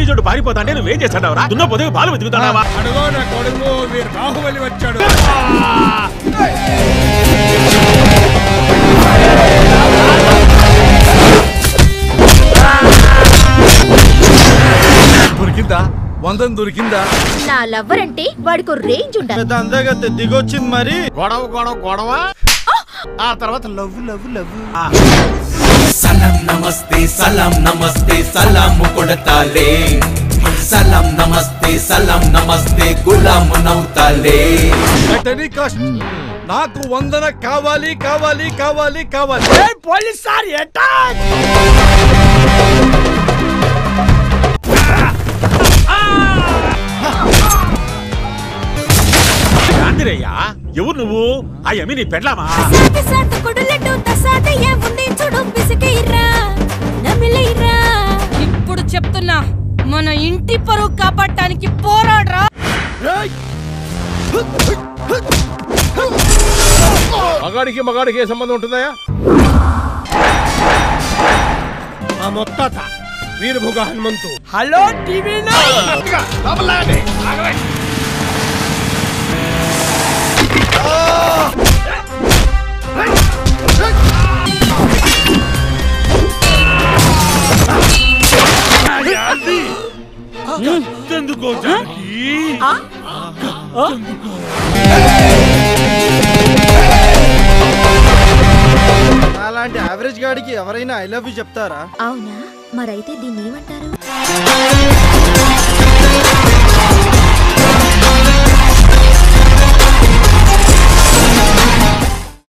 జోడు పారిపోతా అంటే నువ్వేం చేస్తాడవరా దున్న పొదవి పాలు వెతుకుతాడావా అడుగో నా కొడుకు వీరు బాహుబలి వచ్చాడు దొరికిందా వందం దొరికిందా నా లవ్వర్ అంటే వాడికి రేంజ్ ఉండాలి పెద్ద అందగా దిగొచ్చింది మరి గొడవ గొడవ గొడవ ఆ తర్వాత లవ్ లవ్ లవ్ సలాం నమస్తే సలాం నమస్తే సలాము కొడతాలే సలాం నమస్తే సలాం నమస్తే గులాము నవ్వుతాలే అట్ ఎనీ కాస్ట్ నాకు వందన కావాలి కావాలి కావాలి కావాలి పోలీస్ సార్ ఎట్టా గాంధీరయ్యా ఎవరు నువ్వు ఆ యమి నీ పెళ్ళామా సాటి సాటి కొడులెట్టు తసాటి ఏముంది చూడు పిసికిర్రా నమిలిరా ఇప్పుడు చెప్తున్నా మన ఇంటి పరువు కాపాడటానికి పోరాడరా మగాడికి మగాడికి ఏ సంబంధం ఉంటుందా ఆ మొత్తాత వీరభుగ హనుమంతు హలో టీవీ ఎందుకో జానకి అలాంటి యావరేజ్ గాడికి ఎవరైనా ఐ లవ్ యూ చెప్తారా అవునా మరైతే దీన్ని ఏమంటారు